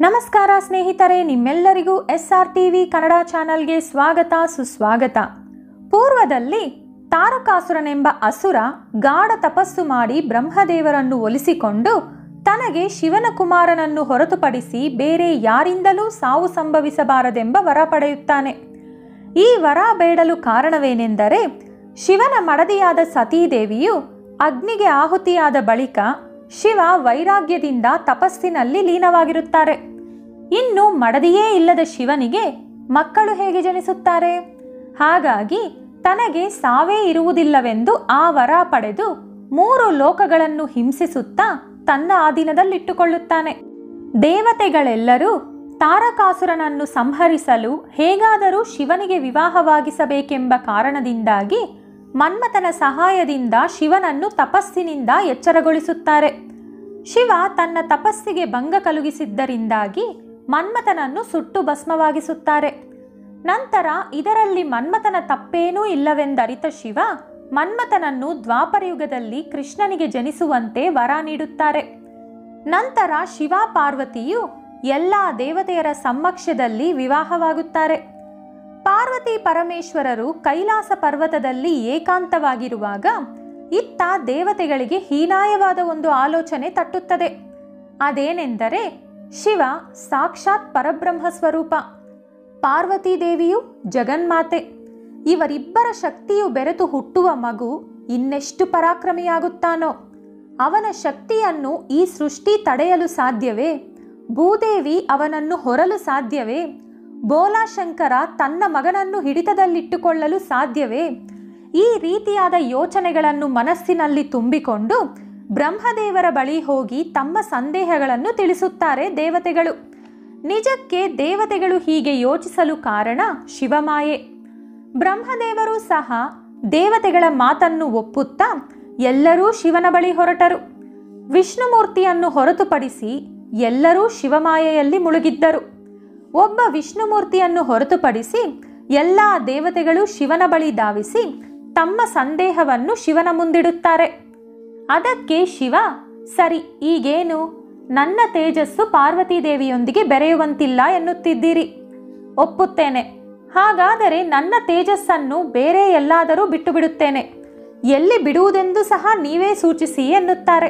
ನಮಸ್ಕಾರ ಸ್ನೇಹಿತರೆ ನಿಮ್ಮೆಲ್ಲರಿಗೂ ಎಸ್ ಆರ್ ಟಿವಿ ಕನ್ನಡ ಚಾನಲ್ಗೆ ಸ್ವಾಗತ ಸುಸ್ವಾಗತ ಪೂರ್ವದಲ್ಲಿ ತಾರಕಾಸುರನೆಂಬ ಅಸುರ ಗಾಢ ತಪಸ್ಸು ಮಾಡಿ ಬ್ರಹ್ಮದೇವರನ್ನು ಒಲಿಸಿಕೊಂಡು ತನಗೆ ಶಿವನ ಕುಮಾರನನ್ನು ಹೊರತುಪಡಿಸಿ ಬೇರೆ ಯಾರಿಂದಲೂ ಸಾವು ಸಂಭವಿಸಬಾರದೆಂಬ ವರ ಪಡೆಯುತ್ತಾನೆ ಈ ವರ ಬೇಡಲು ಕಾರಣವೇನೆಂದರೆ ಶಿವನ ಮಡದಿಯಾದ ಸತೀದೇವಿಯು ಅಗ್ನಿಗೆ ಆಹುತಿಯಾದ ಬಳಿಕ ಶಿವ ವೈರಾಗ್ಯದಿಂದ ತಪಸ್ಸಿನಲ್ಲಿ ಲೀನವಾಗಿರುತ್ತಾರೆ ಇನ್ನು ಮಡದಿಯೇ ಇಲ್ಲದ ಶಿವನಿಗೆ ಮಕ್ಕಳು ಹೇಗೆ ಜನಿಸುತ್ತಾರೆ ಹಾಗಾಗಿ ತನಗೆ ಸಾವೇ ಇರುವುದಿಲ್ಲವೆಂದು ಆ ವರ ಪಡೆದು ಮೂರು ಲೋಕಗಳನ್ನು ಹಿಂಸಿಸುತ್ತಾ ತನ್ನ ಆಧೀನದಲ್ಲಿಟ್ಟುಕೊಳ್ಳುತ್ತಾನೆ ದೇವತೆಗಳೆಲ್ಲರೂ ತಾರಕಾಸುರನನ್ನು ಸಂಹರಿಸಲು ಹೇಗಾದರೂ ಶಿವನಿಗೆ ವಿವಾಹವಾಗಿಸಬೇಕೆಂಬ ಕಾರಣದಿಂದಾಗಿ ಮನ್ಮಥನ ಸಹಾಯದಿಂದ ಶಿವನನ್ನು ತಪಸ್ಸಿನಿಂದ ಎಚ್ಚರಗೊಳಿಸುತ್ತಾರೆ ಶಿವ ತನ್ನ ತಪಸ್ಸಿಗೆ ಭಂಗ ಕಲುಗಿಸಿದ್ದರಿಂದಾಗಿ ಮನ್ಮಥನನ್ನು ಸುಟ್ಟು ಭಸ್ಮವಾಗಿಸುತ್ತಾರೆ ನಂತರ ಇದರಲ್ಲಿ ಮನ್ಮಥನ ತಪ್ಪೇನೂ ಇಲ್ಲವೆಂದರಿತ ಶಿವ ಮನ್ಮಥನನ್ನು ದ್ವಾಪರಯುಗದಲ್ಲಿ ಕೃಷ್ಣನಿಗೆ ಜನಿಸುವಂತೆ ವರ ನೀಡುತ್ತಾರೆ ನಂತರ ಶಿವ ಪಾರ್ವತಿಯು ಎಲ್ಲ ದೇವತೆಯರ ಸಮ್ಮಕ್ಷದಲ್ಲಿ ವಿವಾಹವಾಗುತ್ತಾರೆ ಪಾರ್ವತಿ ಪರಮೇಶ್ವರರು ಕೈಲಾಸ ಪರ್ವತದಲ್ಲಿ ಏಕಾಂತವಾಗಿರುವಾಗ ಇತ್ತ ದೇವತೆಗಳಿಗೆ ಹೀನಾಯವಾದ ಒಂದು ಆಲೋಚನೆ ತಟ್ಟುತ್ತದೆ ಅದೇನೆಂದರೆ ಶಿವ ಸಾಕ್ಷಾತ್ ಪರಬ್ರಹ್ಮ ಸ್ವರೂಪ ಪಾರ್ವತಿ ದೇವಿಯು ಜಗನ್ಮಾತೆ ಇವರಿಬ್ಬರ ಶಕ್ತಿಯು ಬೆರೆತು ಹುಟ್ಟುವ ಮಗು ಇನ್ನೆಷ್ಟು ಪರಾಕ್ರಮಿಯಾಗುತ್ತಾನೋ ಅವನ ಶಕ್ತಿಯನ್ನು ಈ ಸೃಷ್ಟಿ ತಡೆಯಲು ಸಾಧ್ಯವೇ ಭೂದೇವಿ ಅವನನ್ನು ಹೊರಲು ಸಾಧ್ಯವೇ ಬೋಲಾಶಂಕರ ತನ್ನ ಮಗನನ್ನು ಹಿಡಿತದಲ್ಲಿಟ್ಟುಕೊಳ್ಳಲು ಸಾಧ್ಯವೇ ಈ ರೀತಿಯಾದ ಯೋಚನೆಗಳನ್ನು ಮನಸ್ಸಿನಲ್ಲಿ ತುಂಬಿಕೊಂಡು ಬ್ರಹ್ಮದೇವರ ಬಳಿ ಹೋಗಿ ತಮ್ಮ ಸಂದೇಹಗಳನ್ನು ತಿಳಿಸುತ್ತಾರೆ ದೇವತೆಗಳು ನಿಜಕ್ಕೆ ದೇವತೆಗಳು ಹೀಗೆ ಯೋಚಿಸಲು ಕಾರಣ ಶಿವಮಾಯೆ ಬ್ರಹ್ಮದೇವರು ಸಹ ದೇವತೆಗಳ ಮಾತನ್ನು ಒಪ್ಪುತ್ತಾ ಎಲ್ಲರೂ ಶಿವನ ಬಳಿ ಹೊರಟರು ವಿಷ್ಣುಮೂರ್ತಿಯನ್ನು ಹೊರತುಪಡಿಸಿ ಎಲ್ಲರೂ ಶಿವಮಾಯೆಯಲ್ಲಿ ಮುಳುಗಿದ್ದರು ಒಬ್ಬ ವಿಷ್ಣುಮೂರ್ತಿಯನ್ನು ಹೊರತುಪಡಿಸಿ ಎಲ್ಲ ದೇವತೆಗಳು ಶಿವನ ಬಳಿ ಧಾವಿಸಿ ತಮ್ಮ ಸಂದೇಹವನ್ನು ಶಿವನ ಮುಂದಿಡುತ್ತಾರೆ ಅದಕ್ಕೆ ಶಿವ ಸರಿ ಈಗೇನು ನನ್ನ ತೇಜಸ್ಸು ಪಾರ್ವತಿ ದೇವಿಯೊಂದಿಗೆ ಬೆರೆಯುವಂತಿಲ್ಲ ಎನ್ನುತ್ತಿದ್ದೀರಿ ಒಪ್ಪುತ್ತೇನೆ ಹಾಗಾದರೆ ನನ್ನ ತೇಜಸ್ಸನ್ನು ಬೇರೆ ಎಲ್ಲಾದರೂ ಬಿಟ್ಟು ಬಿಡುತ್ತೇನೆ ಎಲ್ಲಿ ಬಿಡುವುದೆಂದು ಸಹ ನೀವೇ ಸೂಚಿಸಿ ಎನ್ನುತ್ತಾರೆ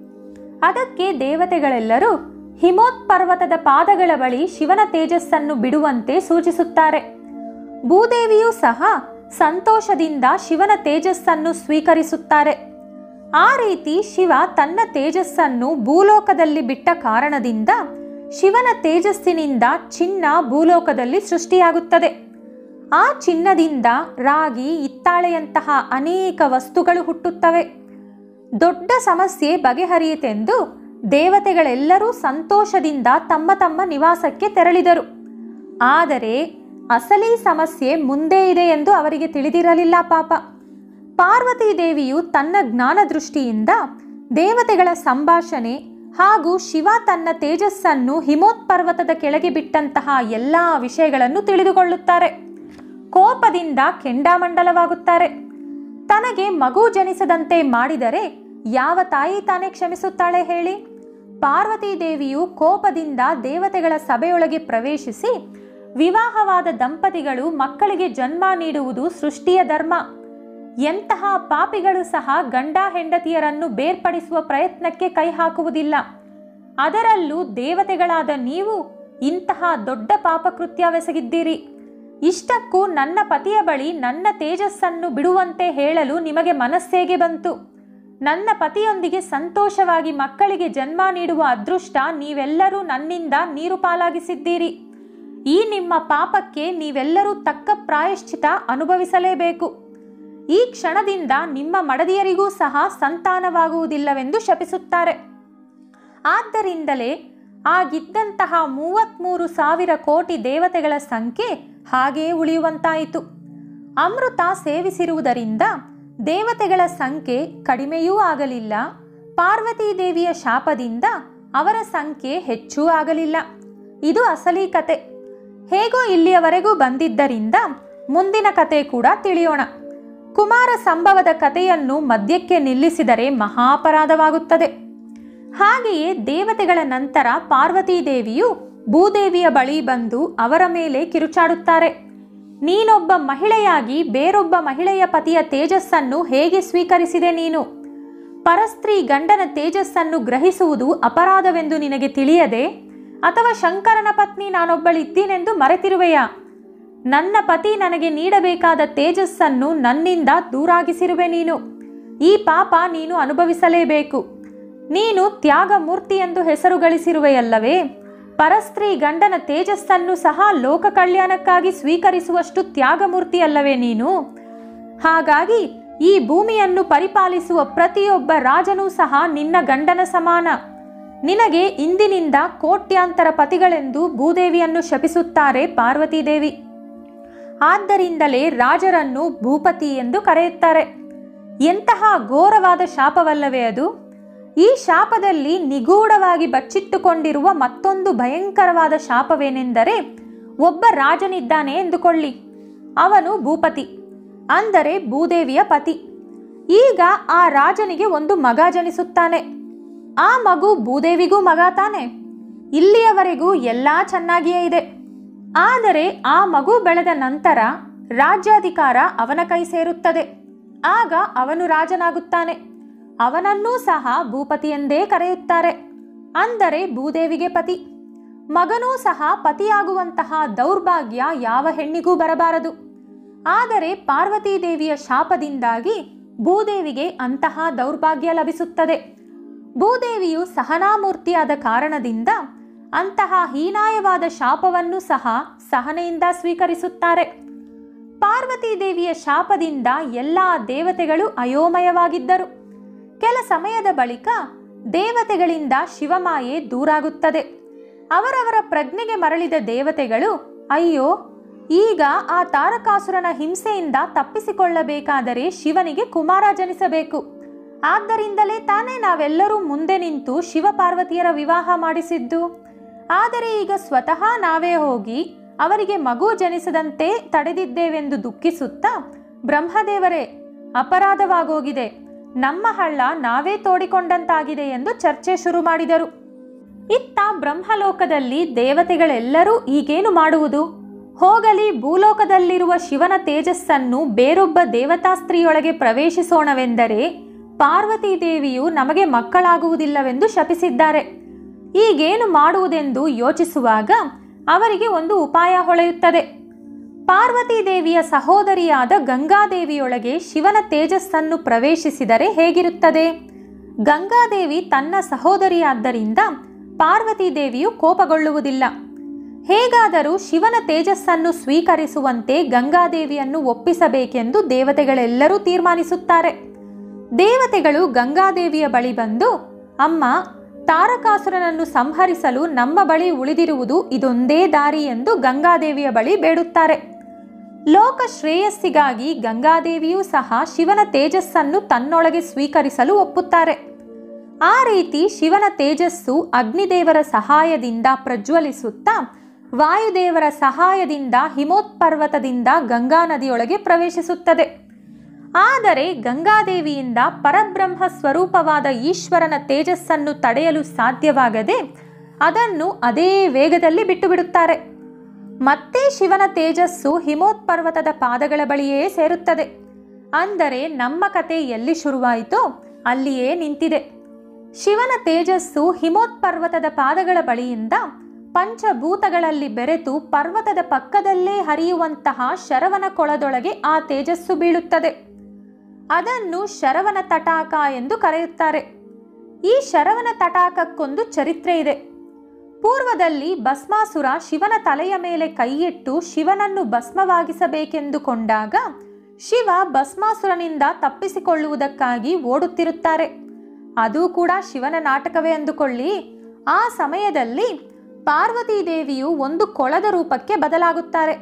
ಅದಕ್ಕೆ ದೇವತೆಗಳೆಲ್ಲರೂ ಹಿಮೋತ್ ಪರ್ವತದ ಪಾದಗಳ ಬಳಿ ಶಿವನ ತೇಜಸ್ಸನ್ನು ಬಿಡುವಂತೆ ಸೂಚಿಸುತ್ತಾರೆ ಭೂದೇವಿಯೂ ಸಹ ಸಂತೋಷದಿಂದ ಶಿವನ ತೇಜಸ್ಸನ್ನು ಸ್ವೀಕರಿಸುತ್ತಾರೆ ಆ ರೀತಿ ಶಿವ ತನ್ನ ತೇಜಸ್ಸನ್ನು ಭೂಲೋಕದಲ್ಲಿ ಬಿಟ್ಟ ಕಾರಣದಿಂದ ಶಿವನ ತೇಜಸ್ಸಿನಿಂದ ಚಿನ್ನ ಭೂಲೋಕದಲ್ಲಿ ಸೃಷ್ಟಿಯಾಗುತ್ತದೆ ಆ ಚಿನ್ನದಿಂದ ರಾಗಿ ಇತ್ತಾಳೆಯಂತಹ ಅನೇಕ ವಸ್ತುಗಳು ಹುಟ್ಟುತ್ತವೆ ದೊಡ್ಡ ಸಮಸ್ಯೆ ಬಗೆಹರಿಯಿತೆಂದು ದೇವತೆಗಳೆಲ್ಲರೂ ಸಂತೋಷದಿಂದ ತಮ್ಮ ತಮ್ಮ ನಿವಾಸಕ್ಕೆ ತೆರಳಿದರು ಆದರೆ ಅಸಲಿ ಸಮಸ್ಯೆ ಮುಂದೆ ಇದೆ ಎಂದು ಅವರಿಗೆ ತಿಳಿದಿರಲಿಲ್ಲ ಪಾಪ ಪಾರ್ವತಿ ದೇವಿಯು ತನ್ನ ಜ್ಞಾನ ದೃಷ್ಟಿಯಿಂದ ದೇವತೆಗಳ ಸಂಭಾಷಣೆ ಹಾಗೂ ಶಿವ ತನ್ನ ತೇಜಸ್ಸನ್ನು ಹಿಮೋತ್ ಪರ್ವತದ ಕೆಳಗೆ ಬಿಟ್ಟಂತಹ ಎಲ್ಲ ವಿಷಯಗಳನ್ನು ತಿಳಿದುಕೊಳ್ಳುತ್ತಾರೆ ಕೋಪದಿಂದ ಕೆಂಡಾಮಂಡಲವಾಗುತ್ತಾರೆ ತನಗೆ ಮಗು ಜನಿಸದಂತೆ ಮಾಡಿದರೆ ಯಾವ ತಾಯಿ ತಾನೇ ಕ್ಷಮಿಸುತ್ತಾಳೆ ಹೇಳಿ ಪಾರ್ವತಿ ದೇವಿಯು ಕೋಪದಿಂದ ದೇವತೆಗಳ ಸಭೆಯೊಳಗೆ ಪ್ರವೇಶಿಸಿ ವಿವಾಹವಾದ ದಂಪತಿಗಳು ಮಕ್ಕಳಿಗೆ ಜನ್ಮ ನೀಡುವುದು ಸೃಷ್ಟಿಯ ಧರ್ಮ ಎಂತಹ ಪಾಪಿಗಳು ಸಹ ಗಂಡ ಹೆಂಡತಿಯರನ್ನು ಬೇರ್ಪಡಿಸುವ ಪ್ರಯತ್ನಕ್ಕೆ ಕೈ ಹಾಕುವುದಿಲ್ಲ ಅದರಲ್ಲೂ ದೇವತೆಗಳಾದ ನೀವು ಇಂತಹ ದೊಡ್ಡ ಪಾಪಕೃತ್ಯವೆಸಗಿದ್ದೀರಿ ಇಷ್ಟಕ್ಕೂ ನನ್ನ ಪತಿಯ ಬಳಿ ನನ್ನ ತೇಜಸ್ಸನ್ನು ಬಿಡುವಂತೆ ಹೇಳಲು ನಿಮಗೆ ಮನಸ್ಸೇಗೆ ಬಂತು ನನ್ನ ಪತಿಯೊಂದಿಗೆ ಸಂತೋಷವಾಗಿ ಮಕ್ಕಳಿಗೆ ಜನ್ಮ ನೀಡುವ ಅದೃಷ್ಟ ನೀವೆಲ್ಲರೂ ನನ್ನಿಂದ ನೀರು ಪಾಲಾಗಿಸಿದ್ದೀರಿ ಈ ನಿಮ್ಮ ಪಾಪಕ್ಕೆ ನೀವೆಲ್ಲರೂ ತಕ್ಕ ಪ್ರಾಯಶ್ಚಿತ ಅನುಭವಿಸಲೇಬೇಕು ಈ ಕ್ಷಣದಿಂದ ನಿಮ್ಮ ಮಡದಿಯರಿಗೂ ಸಹ ಸಂತಾನವಾಗುವುದಿಲ್ಲವೆಂದು ಶಪಿಸುತ್ತಾರೆ ಆದ್ದರಿಂದಲೇ ಆಗಿದ್ದಂತಹ ಮೂವತ್ತ್ಮೂರು ಸಾವಿರ ಕೋಟಿ ದೇವತೆಗಳ ಸಂಖ್ಯೆ ಹಾಗೇ ಉಳಿಯುವಂತಾಯಿತು ಅಮೃತ ಸೇವಿಸಿರುವುದರಿಂದ ದೇವತೆಗಳ ಸಂಖ್ಯೆ ಕಡಿಮೆಯೂ ಆಗಲಿಲ್ಲ ಪಾರ್ವತೀ ದೇವಿಯ ಶಾಪದಿಂದ ಅವರ ಸಂಖ್ಯೆ ಹೆಚ್ಚೂ ಆಗಲಿಲ್ಲ ಇದು ಅಸಲಿ ಕತೆ ಹೇಗೋ ಇಲ್ಲಿಯವರೆಗೂ ಬಂದಿದ್ದರಿಂದ ಮುಂದಿನ ಕತೆ ಕೂಡ ತಿಳಿಯೋಣ ಕುಮಾರ ಸಂಭವದ ಕಥೆಯನ್ನು ಮಧ್ಯಕ್ಕೆ ನಿಲ್ಲಿಸಿದರೆ ಮಹಾಪರಾಧವಾಗುತ್ತದೆ ಹಾಗೆಯೇ ದೇವತೆಗಳ ನಂತರ ಪಾರ್ವತೀ ದೇವಿಯು ಭೂದೇವಿಯ ಬಳಿ ಬಂದು ಅವರ ಮೇಲೆ ಕಿರುಚಾಡುತ್ತಾರೆ ನೀನೊಬ್ಬ ಮಹಿಳೆಯಾಗಿ ಬೇರೊಬ್ಬ ಮಹಿಳೆಯ ಪತಿಯ ತೇಜಸ್ಸನ್ನು ಹೇಗೆ ಸ್ವೀಕರಿಸಿದೆ ನೀನು ಪರಸ್ತ್ರೀ ಗಂಡನ ತೇಜಸ್ಸನ್ನು ಗ್ರಹಿಸುವುದು ಅಪರಾಧವೆಂದು ನಿನಗೆ ತಿಳಿಯದೆ ಅಥವಾ ಶಂಕರನ ಪತ್ನಿ ನಾನೊಬ್ಬಳಿದ್ದೀನೆಂದು ಮರೆತಿರುವೆಯಾ ನನ್ನ ಪತಿ ನನಗೆ ನೀಡಬೇಕಾದ ತೇಜಸ್ಸನ್ನು ನನ್ನಿಂದ ದೂರಾಗಿಸಿರುವೆ ನೀನು ಈ ಪಾಪ ನೀನು ಅನುಭವಿಸಲೇಬೇಕು ನೀನು ತ್ಯಾಗ ಮೂರ್ತಿ ಎಂದು ಹೆಸರು ಗಳಿಸಿರುವೆಯಲ್ಲವೇ ಪರಸ್ತ್ರೀ ಗಂಡನ ತೇಜಸ್ಸನ್ನು ಸಹ ಲೋಕ ಕಲ್ಯಾಣಕ್ಕಾಗಿ ಸ್ವೀಕರಿಸುವಷ್ಟು ತ್ಯಾಗಮೂರ್ತಿಯಲ್ಲವೇ ನೀನು ಹಾಗಾಗಿ ಈ ಭೂಮಿಯನ್ನು ಪರಿಪಾಲಿಸುವ ಪ್ರತಿಯೊಬ್ಬ ರಾಜನೂ ಸಹ ನಿನ್ನ ಗಂಡನ ಸಮಾನ ನಿನಗೆ ಇಂದಿನಿಂದ ಕೋಟ್ಯಾಂತರ ಪತಿಗಳೆಂದು ಭೂದೇವಿಯನ್ನು ಶಪಿಸುತ್ತಾರೆ ಪಾರ್ವತೀದೇವಿ ಆದ್ದರಿಂದಲೇ ರಾಜರನ್ನು ಭೂಪತಿ ಎಂದು ಕರೆಯುತ್ತಾರೆ ಎಂತಹ ಘೋರವಾದ ಶಾಪವಲ್ಲವೇ ಅದು ಈ ಶಾಪದಲ್ಲಿ ನಿಗೂಢವಾಗಿ ಬಚ್ಚಿಟ್ಟುಕೊಂಡಿರುವ ಮತ್ತೊಂದು ಭಯಂಕರವಾದ ಶಾಪವೇನೆಂದರೆ ಒಬ್ಬ ರಾಜನಿದ್ದಾನೆ ಎಂದುಕೊಳ್ಳಿ ಅವನು ಭೂಪತಿ ಅಂದರೆ ಭೂದೇವಿಯ ಪತಿ ಈಗ ಆ ರಾಜನಿಗೆ ಒಂದು ಮಗ ಜನಿಸುತ್ತಾನೆ ಆ ಮಗು ಭೂದೇವಿಗೂ ಮಗ ತಾನೆ ಇಲ್ಲಿಯವರೆಗೂ ಎಲ್ಲ ಚೆನ್ನಾಗಿಯೇ ಇದೆ ಆದರೆ ಆ ಮಗು ಬೆಳೆದ ನಂತರ ರಾಜ್ಯಾಧಿಕಾರ ಅವನ ಕೈ ಸೇರುತ್ತದೆ ಆಗ ಅವನು ರಾಜನಾಗುತ್ತಾನೆ ಅವನನ್ನೂ ಸಹ ಭೂಪತಿ ಎಂದೇ ಕರೆಯುತ್ತಾರೆ ಅಂದರೆ ಭೂದೇವಿಗೆ ಪತಿ ಮಗನೂ ಸಹ ಪತಿಯಾಗುವಂತಹ ದೌರ್ಭಾಗ್ಯ ಯಾವ ಹೆಣ್ಣಿಗೂ ಬರಬಾರದು ಆದರೆ ಪಾರ್ವತೀ ದೇವಿಯ ಶಾಪದಿಂದಾಗಿ ಭೂದೇವಿಗೆ ಅಂತಹ ದೌರ್ಭಾಗ್ಯ ಲಭಿಸುತ್ತದೆ ಭೂದೇವಿಯು ಸಹನಾಮೂರ್ತಿಯಾದ ಕಾರಣದಿಂದ ಅಂತಹ ಹೀನಾಯವಾದ ಶಾಪವನ್ನು ಸಹ ಸಹನೆಯಿಂದ ಸ್ವೀಕರಿಸುತ್ತಾರೆ ಪಾರ್ವತೀ ದೇವಿಯ ಶಾಪದಿಂದ ಎಲ್ಲ ದೇವತೆಗಳು ಅಯೋಮಯವಾಗಿದ್ದರು ಕೆಲ ಸಮಯದ ಬಳಿಕ ದೇವತೆಗಳಿಂದ ಶಿವಮಾಯೆ ದೂರಾಗುತ್ತದೆ ಅವರವರ ಪ್ರಜ್ಞೆಗೆ ಮರಳಿದ ದೇವತೆಗಳು ಅಯ್ಯೋ ಈಗ ಆ ತಾರಕಾಸುರನ ಹಿಂಸೆಯಿಂದ ತಪ್ಪಿಸಿಕೊಳ್ಳಬೇಕಾದರೆ ಶಿವನಿಗೆ ಕುಮಾರ ಜನಿಸಬೇಕು ಆದ್ದರಿಂದಲೇ ತಾನೇ ನಾವೆಲ್ಲರೂ ಮುಂದೆ ನಿಂತು ಶಿವಪಾರ್ವತಿಯರ ವಿವಾಹ ಮಾಡಿಸಿದ್ದು ಆದರೆ ಈಗ ಸ್ವತಃ ನಾವೇ ಹೋಗಿ ಅವರಿಗೆ ಮಗು ಜನಿಸದಂತೆ ತಡೆದಿದ್ದೇವೆಂದು ದುಃಖಿಸುತ್ತಾ ಬ್ರಹ್ಮದೇವರೇ ಅಪರಾಧವಾಗೋಗಿದೆ ನಮ್ಮ ಹಳ್ಳ ನಾವೇ ತೋಡಿಕೊಂಡಂತಾಗಿದೆ ಎಂದು ಚರ್ಚೆ ಶುರು ಮಾಡಿದರು ಇತ್ತ ಬ್ರಹ್ಮಲೋಕದಲ್ಲಿ ದೇವತೆಗಳೆಲ್ಲರೂ ಈಗೇನು ಮಾಡುವುದು ಹೋಗಲಿ ಭೂಲೋಕದಲ್ಲಿರುವ ಶಿವನ ತೇಜಸ್ಸನ್ನು ಬೇರೊಬ್ಬ ದೇವತಾ ಸ್ತ್ರೀಯೊಳಗೆ ಪ್ರವೇಶಿಸೋಣವೆಂದರೆ ಪಾರ್ವತೀ ದೇವಿಯು ನಮಗೆ ಮಕ್ಕಳಾಗುವುದಿಲ್ಲವೆಂದು ಶಪಿಸಿದ್ದಾರೆ ಈಗೇನು ಮಾಡುವುದೆಂದು ಯೋಚಿಸುವಾಗ ಅವರಿಗೆ ಒಂದು ಉಪಾಯ ಹೊಳೆಯುತ್ತದೆ ಪಾರ್ವತೀ ದೇವಿಯ ಸಹೋದರಿಯಾದ ಗಂಗಾದೇವಿಯೊಳಗೆ ಶಿವನ ತೇಜಸ್ಸನ್ನು ಪ್ರವೇಶಿಸಿದರೆ ಹೇಗಿರುತ್ತದೆ ಗಂಗಾದೇವಿ ತನ್ನ ಸಹೋದರಿಯಾದ್ದರಿಂದ ಪಾರ್ವತೀ ದೇವಿಯು ಕೋಪಗೊಳ್ಳುವುದಿಲ್ಲ ಹೇಗಾದರೂ ಶಿವನ ತೇಜಸ್ಸನ್ನು ಸ್ವೀಕರಿಸುವಂತೆ ಗಂಗಾದೇವಿಯನ್ನು ಒಪ್ಪಿಸಬೇಕೆಂದು ದೇವತೆಗಳೆಲ್ಲರೂ ತೀರ್ಮಾನಿಸುತ್ತಾರೆ ದೇವತೆಗಳು ಗಂಗಾದೇವಿಯ ಬಳಿ ಬಂದು ಅಮ್ಮ ತಾರಕಾಸುರನನ್ನು ಸಂಹರಿಸಲು ನಮ್ಮ ಬಳಿ ಉಳಿದಿರುವುದು ಇದೊಂದೇ ದಾರಿ ಎಂದು ಗಂಗಾದೇವಿಯ ಬಳಿ ಬೇಡುತ್ತಾರೆ ಲೋಕ ಶ್ರೇಯಸ್ಸಿಗಾಗಿ ಗಂಗಾದೇವಿಯೂ ಸಹ ಶಿವನ ತೇಜಸ್ಸನ್ನು ತನ್ನೊಳಗೆ ಸ್ವೀಕರಿಸಲು ಒಪ್ಪುತ್ತಾರೆ ಆ ರೀತಿ ಶಿವನ ತೇಜಸ್ಸು ಅಗ್ನಿದೇವರ ಸಹಾಯದಿಂದ ಪ್ರಜ್ವಲಿಸುತ್ತಾ ವಾಯುದೇವರ ಸಹಾಯದಿಂದ ಹಿಮೋತ್ಪರ್ವತದಿಂದ ಗಂಗಾ ನದಿಯೊಳಗೆ ಪ್ರವೇಶಿಸುತ್ತದೆ ಆದರೆ ಗಂಗಾದೇವಿಯಿಂದ ಪರಬ್ರಹ್ಮ ಸ್ವರೂಪವಾದ ಈಶ್ವರನ ತೇಜಸ್ಸನ್ನು ತಡೆಯಲು ಸಾಧ್ಯವಾಗದೆ ಅದನ್ನು ಅದೇ ವೇಗದಲ್ಲಿ ಬಿಟ್ಟುಬಿಡುತ್ತಾರೆ ಮತ್ತೆ ಶಿವನ ತೇಜಸ್ಸು ಹಿಮೋತ್ಪರ್ವತದ ಪಾದಗಳ ಬಳಿಯೇ ಸೇರುತ್ತದೆ ಅಂದರೆ ನಮ್ಮ ಕತೆ ಎಲ್ಲಿ ಶುರುವಾಯಿತೋ ಅಲ್ಲಿಯೇ ನಿಂತಿದೆ ಶಿವನ ತೇಜಸ್ಸು ಹಿಮೋತ್ಪರ್ವತದ ಪಾದಗಳ ಬಳಿಯಿಂದ ಪಂಚಭೂತಗಳಲ್ಲಿ ಬೆರೆತು ಪರ್ವತದ ಪಕ್ಕದಲ್ಲೇ ಹರಿಯುವಂತಹ ಶರವನ ಕೊಳದೊಳಗೆ ಆ ತೇಜಸ್ಸು ಬೀಳುತ್ತದೆ ಅದನ್ನು ಶರವನ ತಟಾಕ ಎಂದು ಕರೆಯುತ್ತಾರೆ ಈ ಶರವನ ತಟಾಕಕ್ಕೊಂದು ಚರಿತ್ರೆ ಇದೆ ಪೂರ್ವದಲ್ಲಿ ಭಸ್ಮಾಸುರ ಶಿವನ ತಲೆಯ ಮೇಲೆ ಕೈಯಿಟ್ಟು ಶಿವನನ್ನು ಭಸ್ಮವಾಗಿಸಬೇಕೆಂದುಕೊಂಡಾಗ ಶಿವ ಭಸ್ಮಾಸುರನಿಂದ ತಪ್ಪಿಸಿಕೊಳ್ಳುವುದಕ್ಕಾಗಿ ಓಡುತ್ತಿರುತ್ತಾರೆ ಅದು ಕೂಡ ಶಿವನ ನಾಟಕವೇ ಅಂದುಕೊಳ್ಳಿ ಆ ಸಮಯದಲ್ಲಿ ಪಾರ್ವತೀ ದೇವಿಯು ಒಂದು ಕೊಳದ ರೂಪಕ್ಕೆ ಬದಲಾಗುತ್ತಾರೆ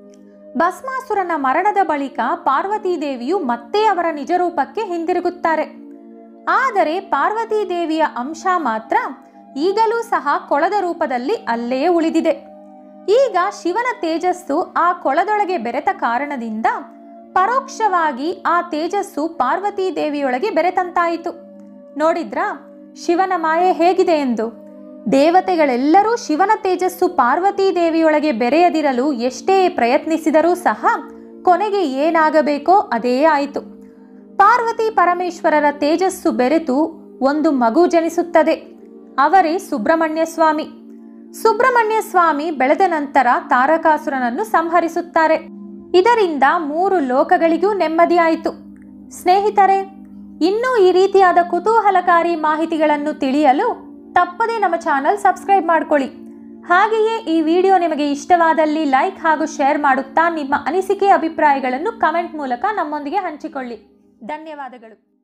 ಭಸ್ಮಾಸುರನ ಮರಣದ ಬಳಿಕ ಪಾರ್ವತೀ ದೇವಿಯು ಮತ್ತೆ ಅವರ ನಿಜ ರೂಪಕ್ಕೆ ಹಿಂದಿರುಗುತ್ತಾರೆ ಆದರೆ ಪಾರ್ವತೀ ದೇವಿಯ ಅಂಶ ಮಾತ್ರ ಈಗಲೂ ಸಹ ಕೊಳದ ರೂಪದಲ್ಲಿ ಅಲ್ಲೇ ಉಳಿದಿದೆ ಈಗ ಶಿವನ ತೇಜಸ್ಸು ಆ ಕೊಳದೊಳಗೆ ಬೆರೆತ ಕಾರಣದಿಂದ ಪರೋಕ್ಷವಾಗಿ ಆ ತೇಜಸ್ಸು ಪಾರ್ವತೀ ದೇವಿಯೊಳಗೆ ಬೆರೆತಂತಾಯಿತು ನೋಡಿದ್ರಾ ಶಿವನ ಮಾಯೆ ಹೇಗಿದೆ ಎಂದು ದೇವತೆಗಳೆಲ್ಲರೂ ಶಿವನ ತೇಜಸ್ಸು ಪಾರ್ವತೀ ದೇವಿಯೊಳಗೆ ಬೆರೆಯದಿರಲು ಎಷ್ಟೇ ಪ್ರಯತ್ನಿಸಿದರೂ ಸಹ ಕೊನೆಗೆ ಏನಾಗಬೇಕೋ ಅದೇ ಆಯಿತು ಪಾರ್ವತಿ ಪರಮೇಶ್ವರರ ತೇಜಸ್ಸು ಬೆರೆತು ಒಂದು ಮಗು ಜನಿಸುತ್ತದೆ ಅವರೇ ಸುಬ್ರಹ್ಮಣ್ಯ ಸ್ವಾಮಿ ಸುಬ್ರಹ್ಮಣ್ಯ ಸ್ವಾಮಿ ಬೆಳೆದ ನಂತರ ತಾರಕಾಸುರನನ್ನು ಸಂಹರಿಸುತ್ತಾರೆ ಇದರಿಂದ ಮೂರು ಲೋಕಗಳಿಗೂ ನೆಮ್ಮದಿಯಾಯಿತು ಸ್ನೇಹಿತರೆ ಇನ್ನೂ ಈ ರೀತಿಯಾದ ಕುತೂಹಲಕಾರಿ ಮಾಹಿತಿಗಳನ್ನು ತಿಳಿಯಲು ತಪ್ಪದೇ ನಮ್ಮ ಚಾನಲ್ ಸಬ್ಸ್ಕ್ರೈಬ್ ಮಾಡ್ಕೊಳ್ಳಿ ಹಾಗೆಯೇ ಈ ವಿಡಿಯೋ ನಿಮಗೆ ಇಷ್ಟವಾದಲ್ಲಿ ಲೈಕ್ ಹಾಗೂ ಶೇರ್ ಮಾಡುತ್ತಾ ನಿಮ್ಮ ಅನಿಸಿಕೆ ಅಭಿಪ್ರಾಯಗಳನ್ನು ಕಮೆಂಟ್ ಮೂಲಕ ನಮ್ಮೊಂದಿಗೆ ಹಂಚಿಕೊಳ್ಳಿ ಧನ್ಯವಾದಗಳು